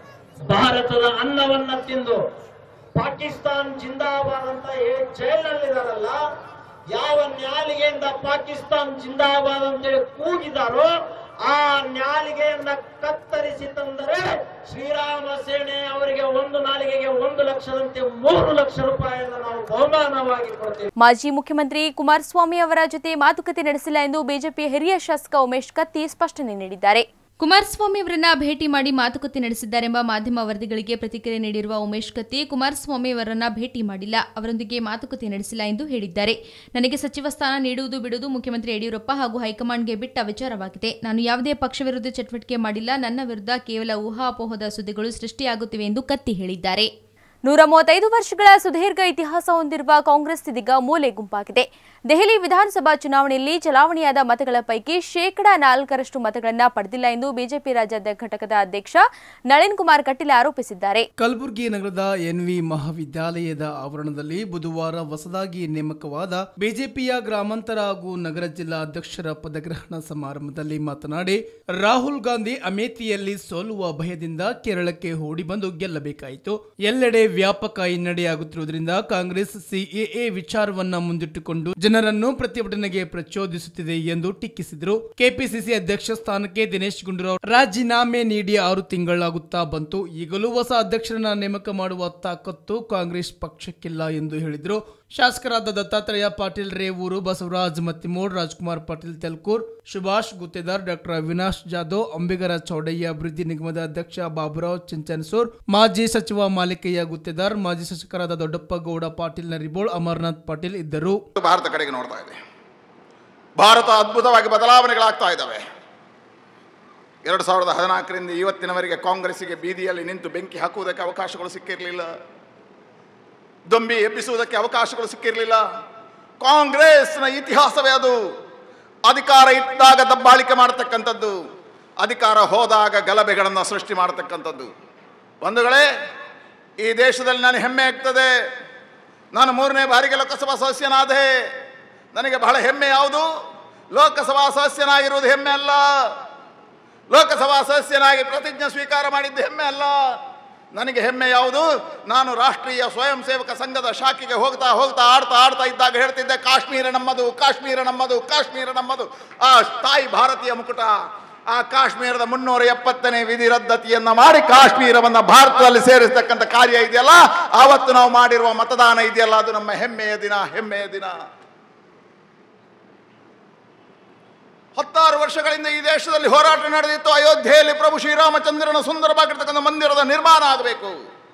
ಭಾರತದ ಅನ್ನವನ್ನ ತಿಂದು ಪಾಕಿಸ್ತಾನ್ ಜಿಂದಾಬಾದ್ ಅಂತ ಹೇಳಿ ಜೈಲಿನಲ್ಲಿದಾರಲ್ಲ ಯಾವ ನ್ಯಾಲಿಗೆಯಿಂದ ಪಾಕಿಸ್ತಾನ್ ಜಿಂದಾಬಾದ್ ಅಂತೇಳಿ ಕೂಗಿದಾರೋ ಆ ನ್ಯಾಲಿಗೆಯನ್ನ ಕತ್ತರಿಸಿ ತಂದರೆ ಶ್ರೀರಾಮ ಸೇನೆ ಅವರಿಗೆ ಒಂದು ನಾಲಿಗೆಗೆ ಒಂದು ಲಕ್ಷದಂತೆ ಮೂರು ಲಕ್ಷ ರೂಪಾಯಿಯನ್ನು ನಾವು ಬಹುಮಾನವಾಗಿ ಕೊಡ್ತೀವಿ ಮಾಜಿ ಮುಖ್ಯಮಂತ್ರಿ ಕುಮಾರಸ್ವಾಮಿ ಅವರ ಜೊತೆ ಮಾತುಕತೆ ನಡೆಸಿಲ್ಲ ಎಂದು ಬಿಜೆಪಿ ಹಿರಿಯ ಶಾಸಕ ಉಮೇಶ್ ಕತ್ತಿ ಸ್ಪಷ್ಟನೆ ನೀಡಿದ್ದಾರೆ ಕುಮಾರಸ್ವಾಮಿ ಅವರನ್ನ ಭೇಟಿ ಮಾಡಿ ಮಾತುಕತೆ ನಡೆಸಿದ್ದಾರೆಂಬ ಮಾಧ್ಯಮ ವರದಿಗಳಿಗೆ ಪ್ರತಿಕ್ರಿಯೆ ನೀಡಿರುವ ಉಮೇಶ್ ಕತ್ತಿ ಕುಮಾರಸ್ವಾಮಿ ಅವರನ್ನ ಭೇಟಿ ಮಾಡಿಲ್ಲ ಅವರೊಂದಿಗೆ ಮಾತುಕತೆ ನಡೆಸಿಲ್ಲ ಎಂದು ಹೇಳಿದ್ದಾರೆ ನನಗೆ ಸಚಿವ ಸ್ಥಾನ ನೀಡುವುದು ಬಿಡುವುದು ಮುಖ್ಯಮಂತ್ರಿ ಯಡಿಯೂರಪ್ಪ ಹಾಗೂ ಹೈಕಮಾಂಡ್ಗೆ ಬಿಟ್ಟ ವಿಚಾರವಾಗಿದೆ ನಾನು ಯಾವುದೇ ಪಕ್ಷ ವಿರೋಧಿ ಚಟುವಟಿಕೆ ಮಾಡಿಲ್ಲ ನನ್ನ ವಿರುದ್ಧ ಕೇವಲ ಊಹಾಪೋಹದ ಸುದ್ದಿಗಳು ಸೃಷ್ಟಿಯಾಗುತ್ತಿವೆ ಎಂದು ಕತ್ತಿ ಹೇಳಿದ್ದಾರೆ ನೂರ ಮೂವತ್ತೈದು ವರ್ಷಗಳ ಸುದೀರ್ಘ ಇತಿಹಾಸ ಹೊಂದಿರುವ ಕಾಂಗ್ರೆಸ್ ಇದೀಗ ಮೂಲೆ ಗುಂಪಾಗಿದೆ ದೆಹಲಿ ವಿಧಾನಸಭಾ ಚುನಾವಣೆಯಲ್ಲಿ ಚಲಾವಣೆಯಾದ ಮತಗಳ ಪೈಕಿ ಶೇಕಡಾ ನಾಲ್ಕರಷ್ಟು ಮತಗಳನ್ನ ಪಡೆದಿಲ್ಲ ಎಂದು ಬಿಜೆಪಿ ರಾಜ್ಯಾಧ್ಯ ಘಟಕದ ಅಧ್ಯಕ್ಷ ನಳಿನ್ ಕುಮಾರ್ ಕಟೀಲ್ ಆರೋಪಿಸಿದ್ದಾರೆ ಕಲಬುರಗಿ ನಗರದ ಎನ್ವಿ ಮಹಾವಿದ್ಯಾಲಯದ ಆವರಣದಲ್ಲಿ ಬುಧವಾರ ಹೊಸದಾಗಿ ನೇಮಕವಾದ ಬಿಜೆಪಿಯ ಗ್ರಾಮಾಂತರ ಹಾಗೂ ನಗರ ಜಿಲ್ಲಾ ಅಧ್ಯಕ್ಷರ ಪದಗ್ರಹಣ ಸಮಾರಂಭದಲ್ಲಿ ಮಾತನಾಡಿ ರಾಹುಲ್ ಗಾಂಧಿ ಅಮೇಥಿಯಲ್ಲಿ ಸೋಲುವ ಭಯದಿಂದ ಕೇರಳಕ್ಕೆ ಓಡಿ ಬಂದು ಗೆಲ್ಲಬೇಕಾಯಿತು ಎಲ್ಲೆಡೆ ವ್ಯಾಪಕ ಹಿನ್ನಡೆಯಾಗುತ್ತಿರುವುದರಿಂದ ಕಾಂಗ್ರೆಸ್ ಸಿಎಎ ವಿಚಾರವನ್ನ ಮುಂದಿಟ್ಟುಕೊಂಡು ಜನರನ್ನು ಪ್ರತಿಭಟನೆಗೆ ಪ್ರಚೋದಿಸುತ್ತಿದೆ ಎಂದು ಟೀಕಿಸಿದರು ಕೆಪಿಸಿಸಿ ಅಧ್ಯಕ್ಷ ಸ್ಥಾನಕ್ಕೆ ದಿನೇಶ್ ಗುಂಡೂರಾವ್ ರಾಜೀನಾಮೆ ನೀಡಿ ಆರು ತಿಂಗಳಾಗುತ್ತಾ ಬಂತು ಈಗಲೂ ಹೊಸ ಅಧ್ಯಕ್ಷರನ್ನ ನೇಮಕ ಮಾಡುವ ತಾಕತ್ತು ಕಾಂಗ್ರೆಸ್ ಪಕ್ಷಕ್ಕಿಲ್ಲ ಎಂದು ಹೇಳಿದರು ಶಾಸಕರಾದ ದತ್ತಾತ್ರೇಯ ಪಾಟೀಲ್ ರೇವೂರು ಬಸವರಾಜ್ ಮತ್ತಿಮೂಡ್ ರಾಜ್ಕುಮಾರ್ ಪಾಟೀಲ್ ತೆಲ್ಕೂರ್ ಸುಭಾಷ್ ಗುತ್ತೇದಾರ್ ಡಾಕ್ಟರ್ ಅವಿನಾಶ್ ಜಾಧವ್ ಅಂಬಿಗರ ಚೌಡಯ್ಯ ಅಭಿವೃದ್ಧಿ ನಿಗಮದ ಅಧ್ಯಕ್ಷ ಬಾಬುರಾವ್ ಚಿಂಚನಸೂರ್ ಮಾಜಿ ಸಚಿವ ಮಾಲಿಕಯ್ಯ ಗುತ್ತೇದಾರ್ ಮಾಜಿ ಶಾಸಕರಾದ ದೊಡ್ಡಪ್ಪ ಗೌಡ ಪಾಟೀಲ್ ನರಿಬೋಳ್ ಅಮರ್ನಾಥ್ ಪಾಟೀಲ್ ಇದ್ದರು ಭಾರತ ಕಡೆಗೆ ನೋಡ್ತಾ ಇದೆ ಭಾರತ ಅದ್ಭುತವಾಗಿ ಬದಲಾವಣೆಗಳಾಗ್ತಾ ಇದ್ದಾವೆ ಎರಡು ಸಾವಿರದ ಹದಿನಾಲ್ಕರಿಂದ ಇವತ್ತಿನವರೆಗೆ ಕಾಂಗ್ರೆಸ್ಸಿಗೆ ಬೀದಿಯಲ್ಲಿ ನಿಂತು ಬೆಂಕಿ ಹಾಕುವುದಕ್ಕೆ ಅವಕಾಶಗಳು ಸಿಕ್ಕಿರಲಿಲ್ಲ ದೊಂಬಿ ಎಬ್ಬಿಸುವುದಕ್ಕೆ ಅವಕಾಶಗಳು ಸಿಕ್ಕಿರಲಿಲ್ಲ ಕಾಂಗ್ರೆಸ್ನ ಇತಿಹಾಸವೇ ಅದು ಅಧಿಕಾರ ಇದ್ದಾಗ ದಬ್ಬಾಳಿಕೆ ಮಾಡತಕ್ಕಂಥದ್ದು ಅಧಿಕಾರ ಹೋದಾಗ ಗಲಭೆಗಳನ್ನು ಸೃಷ್ಟಿ ಮಾಡತಕ್ಕಂಥದ್ದು ಬಂಧುಗಳೇ ಈ ದೇಶದಲ್ಲಿ ನಾನು ಹೆಮ್ಮೆ ಆಗ್ತದೆ ನಾನು ಮೂರನೇ ಬಾರಿಗೆ ಲೋಕಸಭಾ ಸದಸ್ಯನಾದೆ ನನಗೆ ಬಹಳ ಹೆಮ್ಮೆ ಯಾವುದು ಲೋಕಸಭಾ ಸದಸ್ಯನಾಗಿರುವುದು ಹೆಮ್ಮೆ ಅಲ್ಲ ಲೋಕಸಭಾ ಸದಸ್ಯನಾಗಿ ಪ್ರತಿಜ್ಞೆ ಸ್ವೀಕಾರ ಮಾಡಿದ್ದು ಹೆಮ್ಮೆ ಅಲ್ಲ ನನಗೆ ಹೆಮ್ಮೆ ಯಾವುದು ನಾನು ರಾಷ್ಟ್ರೀಯ ಸ್ವಯಂ ಸೇವಕ ಸಂಘದ ಶಾಖೆಗೆ ಹೋಗ್ತಾ ಹೋಗ್ತಾ ಆಡ್ತಾ ಆಡ್ತಾ ಇದ್ದಾಗ ಹೇಳ್ತಿದ್ದೆ ಕಾಶ್ಮೀರ ನಮ್ಮದು ಕಾಶ್ಮೀರ ನಮ್ಮದು ಕಾಶ್ಮೀರ ನಮ್ಮದು ಆ ತಾಯಿ ಭಾರತೀಯ ಮುಕುಟ ಆ ಕಾಶ್ಮೀರದ ಮುನ್ನೂರ ಎಪ್ಪತ್ತನೇ ವಿಧಿ ರದ್ದತಿಯನ್ನ ಮಾಡಿ ಕಾಶ್ಮೀರವನ್ನ ಭಾರತದಲ್ಲಿ ಸೇರಿಸ್ತಕ್ಕಂಥ ಕಾರ್ಯ ಇದೆಯಲ್ಲ ಆವತ್ತು ನಾವು ಮಾಡಿರುವ ಮತದಾನ ಇದೆಯಲ್ಲ ಅದು ನಮ್ಮ ಹೆಮ್ಮೆಯ ದಿನ ಹೆಮ್ಮೆಯ ದಿನ ಹತ್ತಾರು ವರ್ಷಗಳಿಂದ ಈ ದೇಶದಲ್ಲಿ ಹೋರಾಟ ನಡೆದಿತ್ತು ಅಯೋಧ್ಯೆಯಲ್ಲಿ ಪ್ರಭು ಶ್ರೀರಾಮಚಂದ್ರನ ಸುಂದರವಾಗಿರ್ತಕ್ಕಂಥ ಮಂದಿರದ ನಿರ್ಮಾಣ ಆಗಬೇಕು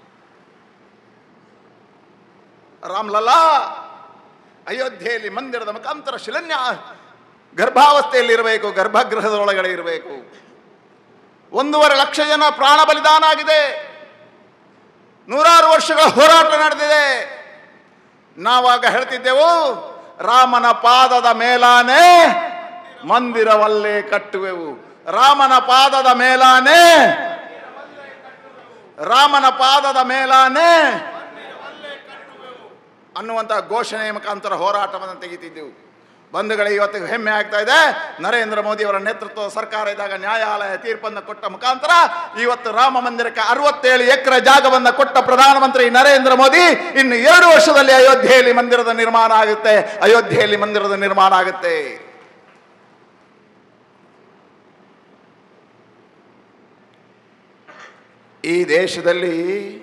ರಾಮ್ಲಲ್ಲಾ ಅಯೋಧ್ಯೆಯಲ್ಲಿ ಮಂದಿರದ ಮುಖಾಂತರ ಶಿಲನ್ಯಾ ಗರ್ಭಾವಸ್ಥೆಯಲ್ಲಿ ಇರಬೇಕು ಗರ್ಭಗೃಹದೊಳಗಡೆ ಇರಬೇಕು ಒಂದೂವರೆ ಲಕ್ಷ ಜನ ಪ್ರಾಣ ಬಲಿದಾನ ಆಗಿದೆ ನೂರಾರು ವರ್ಷಗಳ ಹೋರಾಟ ನಡೆದಿದೆ ನಾವಾಗ ಹೇಳ್ತಿದ್ದೆವು ರಾಮನ ಪಾದದ ಮೇಲಾನೆ ಮಂದಿರವಲ್ಲೇ ಕಟ್ಟುವೆವು ರಾಮನ ಪಾದದ ಮೇಲಾನೆ ರಾಮನ ಪಾದದ ಮೇಲಾನೆ ಅನ್ನುವಂಥ ಘೋಷಣೆಯ ಮುಖಾಂತರ ಹೋರಾಟವನ್ನು ತೆಗಿತಿದ್ದೆವು ಬಂಧುಗಳೇ ಇವತ್ತಿಗೆ ಹೆಮ್ಮೆ ಆಗ್ತಾ ಇದೆ ನರೇಂದ್ರ ಮೋದಿ ಅವರ ನೇತೃತ್ವದ ಸರ್ಕಾರ ಇದ್ದಾಗ ನ್ಯಾಯಾಲಯ ತೀರ್ಪನ್ನು ಕೊಟ್ಟ ಮುಖಾಂತರ ಇವತ್ತು ರಾಮ ಮಂದಿರಕ್ಕೆ ಅರವತ್ತೇಳು ಎಕರೆ ಜಾಗವನ್ನು ಕೊಟ್ಟ ಪ್ರಧಾನಮಂತ್ರಿ ನರೇಂದ್ರ ಮೋದಿ ಇನ್ನು ಎರಡು ವರ್ಷದಲ್ಲಿ ಅಯೋಧ್ಯೆಯಲ್ಲಿ ಮಂದಿರದ ನಿರ್ಮಾಣ ಆಗುತ್ತೆ ಅಯೋಧ್ಯೆಯಲ್ಲಿ ಮಂದಿರದ ನಿರ್ಮಾಣ ಆಗುತ್ತೆ ಈ ದೇಶದಲ್ಲಿ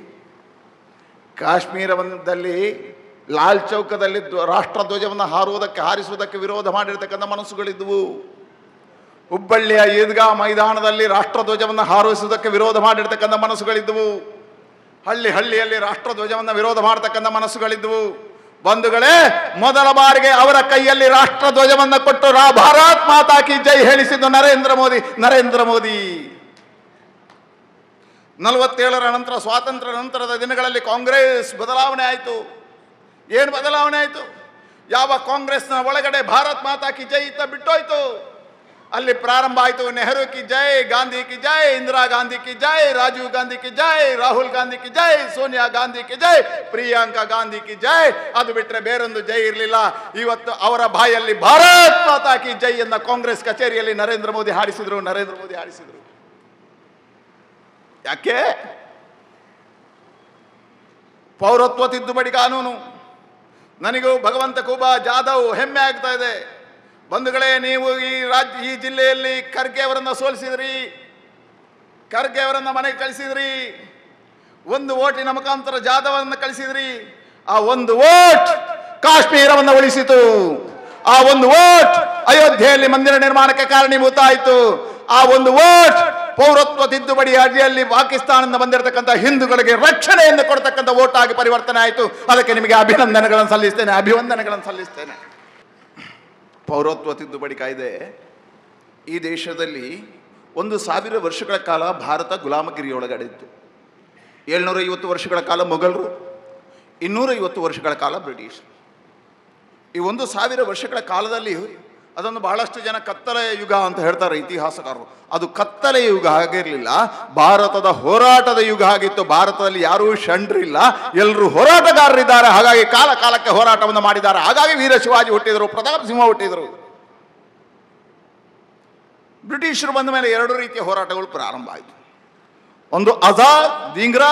ಕಾಶ್ಮೀರದಲ್ಲಿ ಲಾಲ್ ಚೌಕದಲ್ಲಿ ಧ್ವ- ರಾಷ್ಟ್ರಧ್ವಜವನ್ನು ಹಾರುವುದಕ್ಕೆ ಹಾರಿಸುವುದಕ್ಕೆ ವಿರೋಧ ಮಾಡಿರ್ತಕ್ಕಂಥ ಮನಸ್ಸುಗಳಿದ್ವು ಹುಬ್ಬಳ್ಳಿಯ ಈದ್ಗಾ ಮೈದಾನದಲ್ಲಿ ರಾಷ್ಟ್ರಧ್ವಜವನ್ನು ಹಾರಿಸುವುದಕ್ಕೆ ವಿರೋಧ ಮಾಡಿರ್ತಕ್ಕಂಥ ಮನಸ್ಸುಗಳಿದ್ವು ಹಳ್ಳಿ ಹಳ್ಳಿಯಲ್ಲಿ ರಾಷ್ಟ್ರಧ್ವಜವನ್ನು ವಿರೋಧ ಮಾಡತಕ್ಕಂಥ ಮನಸ್ಸುಗಳಿದ್ವು ಬಂಧುಗಳೇ ಮೊದಲ ಬಾರಿಗೆ ಅವರ ಕೈಯಲ್ಲಿ ರಾಷ್ಟ್ರಧ್ವಜವನ್ನು ಕೊಟ್ಟು ರಾ ಭಾರತ್ ಮಾತಾ ಕಿ ಜೈ ಹೇಳಿಸಿದ್ದು ನರೇಂದ್ರ ಮೋದಿ ನರೇಂದ್ರ ಮೋದಿ ನಲವತ್ತೇಳರ ನಂತರ ಸ್ವಾತಂತ್ರ್ಯ ನಂತರದ ದಿನಗಳಲ್ಲಿ ಕಾಂಗ್ರೆಸ್ ಬದಲಾವಣೆ ಆಯಿತು ಏನು ಬದಲಾವಣೆ ಆಯಿತು ಯಾವ ಕಾಂಗ್ರೆಸ್ನ ಒಳಗಡೆ ಭಾರತ್ ಮಾತಾ ಕಿ ಜೈ ಅಂತ ಬಿಟ್ಟೋಯ್ತು ಅಲ್ಲಿ ಪ್ರಾರಂಭ ಆಯಿತು ನೆಹರು ಕಿ ಜೈ ಗಾಂಧಿ ಕಿ ಜೈ ಇಂದಿರಾ ಗಾಂಧಿ ಕಿ ಜೈ ರಾಜೀವ್ ಗಾಂಧಿ ಕಿ ಜೈ ರಾಹುಲ್ ಗಾಂಧಿ ಕಿ ಜೈ ಸೋನಿಯಾ ಗಾಂಧಿ ಕಿ ಜೈ ಪ್ರಿಯಾಂಕಾ ಗಾಂಧಿ ಕಿ ಜೈ ಅದು ಬಿಟ್ಟರೆ ಬೇರೊಂದು ಜೈ ಇರಲಿಲ್ಲ ಇವತ್ತು ಅವರ ಬಾಯಲ್ಲಿ ಭಾರತ್ ಮಾತಾ ಕಿ ಜೈ ಎನ್ನ ಕಾಂಗ್ರೆಸ್ ಕಚೇರಿಯಲ್ಲಿ ನರೇಂದ್ರ ಮೋದಿ ಹಾಡಿಸಿದ್ರು ನರೇಂದ್ರ ಮೋದಿ ಹಾಡಿಸಿದ್ರು ಯಾಕೆ ಪೌರತ್ವ ತಿದ್ದುಪಡಿ ಕಾನೂನು ನನಗೂ ಭಗವಂತ ಕೂಬಾ ಜಾಧವ್ ಹೆಮ್ಮೆ ಆಗ್ತಾ ಇದೆ ಬಂಧುಗಳೇ ನೀವು ಈ ರಾಜ್ಯ ಈ ಜಿಲ್ಲೆಯಲ್ಲಿ ಖರ್ಗೆ ಅವರನ್ನು ಸೋಲಿಸಿದ್ರಿ ಖರ್ಗೆ ಅವರನ್ನ ಮನೆಗೆ ಕಳಿಸಿದ್ರಿ ಒಂದು ಓಟಿನ ಮುಖಾಂತರ ಜಾಧವರನ್ನು ಕಳಿಸಿದ್ರಿ ಆ ಒಂದು ಓಟ್ ಕಾಶ್ಮೀರವನ್ನು ಉಳಿಸಿತು ಆ ಒಂದು ಓಟ್ ಅಯೋಧ್ಯೆಯಲ್ಲಿ ಮಂದಿರ ನಿರ್ಮಾಣಕ್ಕೆ ಕಾರಣೀಭೂತ ಆಯಿತು ಆ ಒಂದು ಓಟ್ ಪೌರತ್ವ ತಿದ್ದುಪಡಿ ಅಡಿಯಲ್ಲಿ ಪಾಕಿಸ್ತಾನದಿಂದ ಬಂದಿರತಕ್ಕಂಥ ಹಿಂದೂಗಳಿಗೆ ರಕ್ಷಣೆಯನ್ನು ಕೊಡ್ತಕ್ಕಂಥ ಓಟ್ ಆಗಿ ಪರಿವರ್ತನೆ ಆಯಿತು ಅದಕ್ಕೆ ನಿಮಗೆ ಅಭಿನಂದನೆಗಳನ್ನು ಸಲ್ಲಿಸ್ತೇನೆ ಅಭಿವಂದನೆಗಳನ್ನು ಸಲ್ಲಿಸ್ತೇನೆ ಪೌರತ್ವ ತಿದ್ದುಪಡಿ ಕಾಯ್ದೆ ಈ ದೇಶದಲ್ಲಿ ಒಂದು ಸಾವಿರ ವರ್ಷಗಳ ಕಾಲ ಭಾರತ ಗುಲಾಮಗಿರಿಯೊಳಗಡೆ ಇತ್ತು ಏಳ್ನೂರ ಐವತ್ತು ವರ್ಷಗಳ ಕಾಲ ಮೊಘಲರು ಇನ್ನೂರ ಐವತ್ತು ವರ್ಷಗಳ ಕಾಲ ಬ್ರಿಟಿಷ್ ಈ ಒಂದು ಸಾವಿರ ವರ್ಷಗಳ ಕಾಲದಲ್ಲಿ ಅದನ್ನು ಬಹಳಷ್ಟು ಜನ ಕತ್ತಲೆಯ ಯುಗ ಅಂತ ಹೇಳ್ತಾರೆ ಇತಿಹಾಸಕಾರರು ಅದು ಕತ್ತಲೆಯ ಯುಗ ಆಗಿರಲಿಲ್ಲ ಭಾರತದ ಹೋರಾಟದ ಯುಗ ಆಗಿತ್ತು ಭಾರತದಲ್ಲಿ ಯಾರೂ ಷಂಡ್ರಿಲ್ಲ ಎಲ್ಲರೂ ಹೋರಾಟಗಾರರಿದ್ದಾರೆ ಹಾಗಾಗಿ ಕಾಲ ಕಾಲಕ್ಕೆ ಹೋರಾಟವನ್ನು ಮಾಡಿದ್ದಾರೆ ಹಾಗಾಗಿ ವೀರ ಶಿವಾಜಿ ಹುಟ್ಟಿದರು ಪ್ರತಾಪ್ ಸಿಂಹ ಹುಟ್ಟಿದರು ಬ್ರಿಟಿಷರು ಬಂದ ಮೇಲೆ ಎರಡು ರೀತಿಯ ಹೋರಾಟಗಳು ಪ್ರಾರಂಭ ಆಯಿತು ಒಂದು ಆಜಾದ್ ದಿಂಗ್ರಾ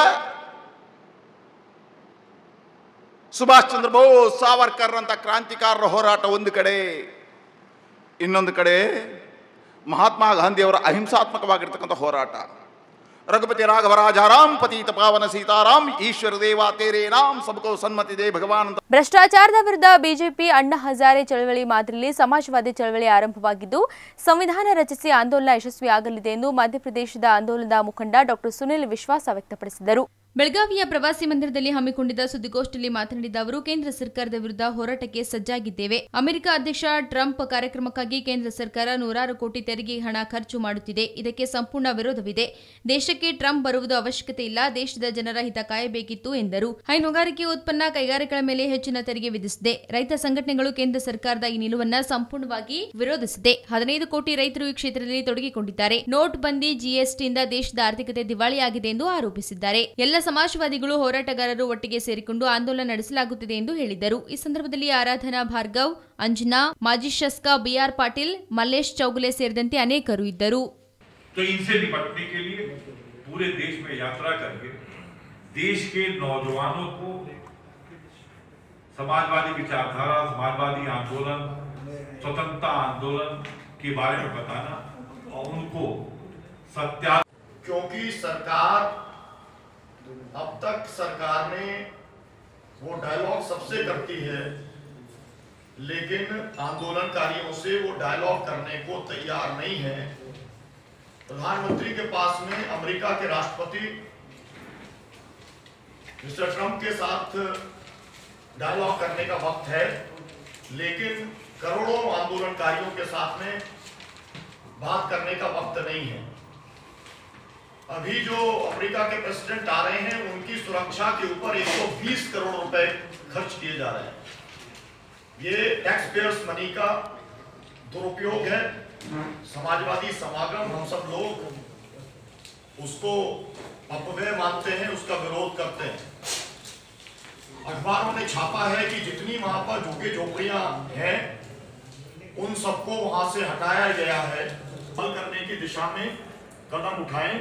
ಸುಭಾಷ್ ಚಂದ್ರ ಬೋಸ್ ಸಾವರ್ಕರ್ ಅಂತ ಕ್ರಾಂತಿಕಾರರ ಹೋರಾಟ ಒಂದು ಕಡೆ ಇನ್ನೊಂದು ಕಡೆ ಮಹಾತ್ಮ ಗಾಂಧಿಯವರ ಅಹಿಂಸಾತ್ಮಕವಾಗಿರ್ತಕ್ಕಂಥ ಹೋರಾಟ ರಘುಪತಿ ರಾಘವ ರಾಜಾರಾಮ್ ಪತೀತ ಪಾವನ ಸೀತಾರಾಮ್ ಈಶ್ವರ ದೇವ ತೇರೇ ನಾಮ್ ಸಬಕೋ ಸನ್ಮತಿ ದೇ ಭಗವಾನ್ ಅಂತ ಭ್ರಷ್ಟಾಚಾರದ ವಿರುದ್ಧ ಬಿಜೆಪಿ ಅಣ್ಣಾ ಹಜಾರೆ ಚಳವಳಿ ಮಾದರಿಯಲ್ಲಿ ಸಮಾಜವಾದಿ ಚಳವಳಿ ಆರಂಭವಾಗಿದ್ದು ಸಂವಿಧಾನ ರಚಿಸಿ ಆಂದೋಲನ ಯಶಸ್ವಿಯಾಗಲಿದೆ ಎಂದು ಮಧ್ಯಪ್ರದೇಶದ ಆಂದೋಲನದ ಮುಖಂಡ ಡಾಕ್ಟರ್ ಸುನಿಲ್ ವಿಶ್ವಾಸ ವ್ಯಕ್ತಪಡಿಸಿದರು ಬೆಳಗಾವಿಯ ಪ್ರವಾಸಿ ಮಂದಿರದಲ್ಲಿ ಹಮ್ಮಿಕೊಂಡಿದ್ದ ಸುದ್ದಿಗೋಷ್ಠಿಯಲ್ಲಿ ಮಾತನಾಡಿದ ಅವರು ಕೇಂದ್ರ ಸರ್ಕಾರದ ವಿರುದ್ಧ ಹೋರಾಟಕ್ಕೆ ಸಜ್ಜಾಗಿದ್ದೇವೆ ಅಮೆರಿಕ ಅಧ್ಯಕ್ಷ ಟ್ರಂಪ್ ಕಾರ್ಯಕ್ರಮಕ್ಕಾಗಿ ಕೇಂದ್ರ ಸರ್ಕಾರ ನೂರಾರು ಕೋಟಿ ತೆರಿಗೆ ಹಣ ಖರ್ಚು ಮಾಡುತ್ತಿದೆ ಇದಕ್ಕೆ ಸಂಪೂರ್ಣ ವಿರೋಧವಿದೆ ದೇಶಕ್ಕೆ ಟ್ರಂಪ್ ಬರುವುದು ಅವಶ್ಯಕತೆ ಇಲ್ಲ ದೇಶದ ಜನರ ಹಿತ ಕಾಯಬೇಕಿತ್ತು ಎಂದರು ಹೈನುಗಾರಿಕೆ ಉತ್ಪನ್ನ ಕೈಗಾರಿಕೆಗಳ ಮೇಲೆ ಹೆಚ್ಚಿನ ತೆರಿಗೆ ವಿಧಿಸಿದೆ ರೈತ ಸಂಘಟನೆಗಳು ಕೇಂದ್ರ ಸರ್ಕಾರದ ಈ ನಿಲುವನ್ನ ಸಂಪೂರ್ಣವಾಗಿ ವಿರೋಧಿಸಿದೆ ಹದಿನೈದು ಕೋಟಿ ರೈತರು ಈ ಕ್ಷೇತ್ರದಲ್ಲಿ ತೊಡಗಿಕೊಂಡಿದ್ದಾರೆ ನೋಟ್ ಬಂದಿ ಜಿಎಸ್ಟಿಯಿಂದ ದೇಶದ ಆರ್ಥಿಕತೆ ದಿವಾಳಿಯಾಗಿದೆ ಎಂದು ಆರೋಪಿಸಿದ್ದಾರೆ ಎಲ್ಲ ಸಮಾಜವಾದಿಗಳು ಹೋರಾಟಗಾರರು ಒಟ್ಟಿಗೆ ಸೇರಿಕೊಂಡು ಆಂದೋಲನ ನಡೆಸಲಾಗುತ್ತಿದೆ ಎಂದು ಹೇಳಿದರು ಈ ಸಂದರ್ಭದಲ್ಲಿ ಆರಾಧನಾ ಭಾರ್ಗವ್ ಅಂಜನಾ ಮಾಜಿ ಶಾಸಕ ಬಿಆರ್ ಪಾಟೀಲ್ ಮಲ್ಲೇಶ್ ಚೌಗುಲೆ ಸೇರಿದಂತೆ ಅನೇಕರು ಇದ್ದರು तो इनसे निपटने के लिए पूरे देश में यात्रा करके देश के नौजवानों को समाजवादी विचारधारा समाजवादी आंदोलन स्वतंत्रता आंदोलन के बारे में बताना और उनको सत्या क्योंकि सरकार अब तक सरकार ने वो डायलॉग सबसे करती है लेकिन आंदोलनकारियों से वो डायलॉग करने को तैयार नहीं है प्रधानमंत्री के पास में अमेरिका के राष्ट्रपति मिस्टर ट्रंप के साथ डायलॉग करने का वक्त है लेकिन करोड़ों आंदोलनकारियों के साथ में बात करने का वक्त नहीं है अभी जो अमेरिका के प्रेसिडेंट आ रहे हैं उनकी सुरक्षा के ऊपर 120 करोड़ रुपए खर्च किए जा रहे हैं ये टैक्स पेयर्स मनी का दुरुपयोग है समाजवादी समागम हम सब लोग उसको अपव्यय मानते हैं उसका विरोध करते हैं अखबारों ने छापा है कि जितनी वहां पर झुग्गी झोपड़ियां हैं उन सबको वहां से हटाया गया है हल करने की दिशा में कदम उठाएं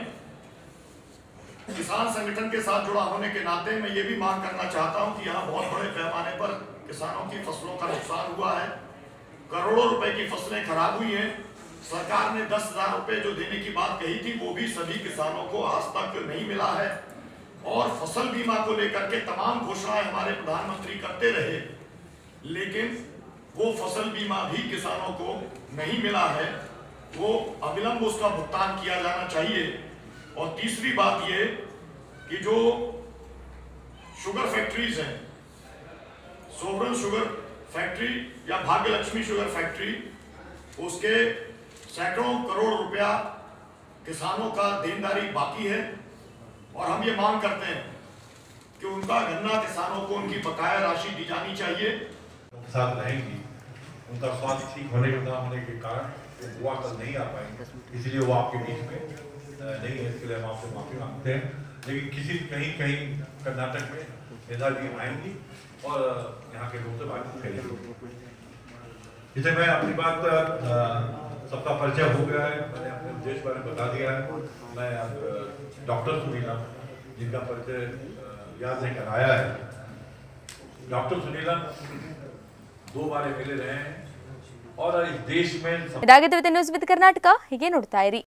किसान संगठन के साथ जुड़ा होने के नाते मैं ये भी मांग करना चाहता हूं कि यहाँ बहुत बड़े पैमाने पर किसानों की फसलों का नुकसान हुआ है करोड़ों रुपए की फसलें खराब हुई हैं सरकार ने दस हजार रुपए जो देने की बात कही थी वो भी सभी किसानों को आज तक नहीं मिला है और फसल बीमा को लेकर के तमाम घोषणाएं हमारे प्रधानमंत्री करते रहे लेकिन वो फसल बीमा भी किसानों को नहीं मिला है वो अविलंब उसका भुगतान किया जाना चाहिए और तीसरी बात ये कि जो शुगर फैक्ट्रीज हैं सोवरन शुगर फैक्ट्री या भाग्य लक्ष्मी शुगर फैक्ट्री उसके सैकड़ों करोड़ रुपया किसानों का देनदारी बाकी है और हम ये मांग करते हैं कि उनका गन्ना किसानों को उनकी बकाया राशि दी जानी चाहिए उनके साथ रहेंगी उनका स्वास्थ्य ठीक होने के ना होने के कारण वो गोवा कल नहीं आ पाएंगे इसलिए वो आपके बीच में अ, नहीं है इसके लिए हम आपसे माफी मांगते हैं लेकिन किसी कहीं कहीं कर्नाटक में नेता जी आएंगी और अ, यहाँ के लोगों से बातचीत करेंगे जैसे मैं अपनी बात अ, सबका परिचय हो गया है मैंने अपने उद्देश्य बारे में बता दिया है मैं अब अ, डॉक्टर सुनीला जिनका परिचय अ, याद नहीं कराया है डॉक्टर सुनीला दो बार एम रहे हैं और इस देश में ಇದಾಗಿದ್ದು ನ್ಯೂಸ್ ವಿತ್ ಕರ್ನಾಟಕ ಹೀಗೆ ನೋಡ್ತಾ ಇರಿ